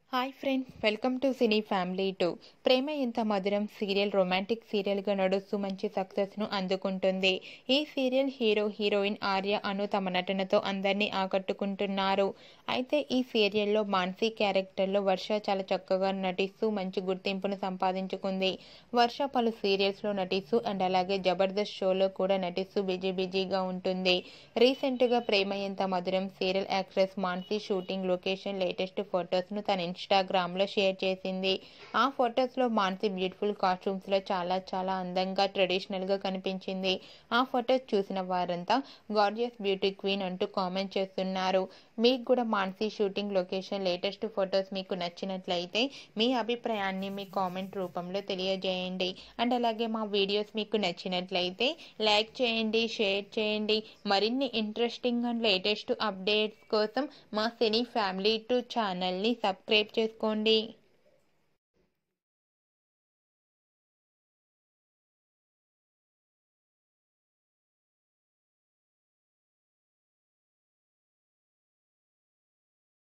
hi friends welcome to cine family two Prema Entha Madhuram serial romantic సీరియల్గా నడుస్తూ మంచి సక్సెస్ను అందుకుంటుంది ఈ serial hero heroine Arya Anu తమ నటనతో అందరినీ ఆకట్టుకుంటున్నారు అయితే ఈ సీరియల్లో మాన్సీ క్యారెక్టర్లో వర్ష చాలా చక్కగా నటిస్తూ మంచి గుర్తింపును సంపాదించుకుంది వర్ష పలు సీరియల్స్లో నటిస్తూ అండ్ అలాగే జబర్దస్త్ షోలో కూడా నటిస్తూ బిజీ బిజీగా ఉంటుంది రీసెంట్గా Prema Entha Madhuram serial actress Mansi shooting location latest ఫొటోస్ను తన ఇన్స్టాగ్రామ్లో షేర్ చేసింది ఆ ఫొటోస్లో మాన్సీ బ్యూటిఫుల్ కాస్ట్యూమ్స్లో చాలా చాలా అందంగా ట్రెడిషనల్గా కనిపించింది ఆ ఫొటోస్ చూసిన వారంతా గార్జియస్ బ్యూటీ క్వీన్ అంటూ కామెంట్ చేస్తున్నారు మీకు కూడా Mansi shooting location latest photos మీకు నచ్చినట్లయితే మీ అభిప్రాయాన్ని మీ కామెంట్ రూపంలో తెలియజేయండి అండ్ అలాగే మా వీడియోస్ మీకు నచ్చినట్లయితే లైక్ చేయండి షేర్ చేయండి మరిన్ని ఇంట్రెస్టింగ్ అండ్ లేటెస్ట్ అప్డేట్స్ కోసం మా సినీ ఫ్యామిలీ టూ ఛానల్ని సబ్స్క్రైబ్ చేసుకోండి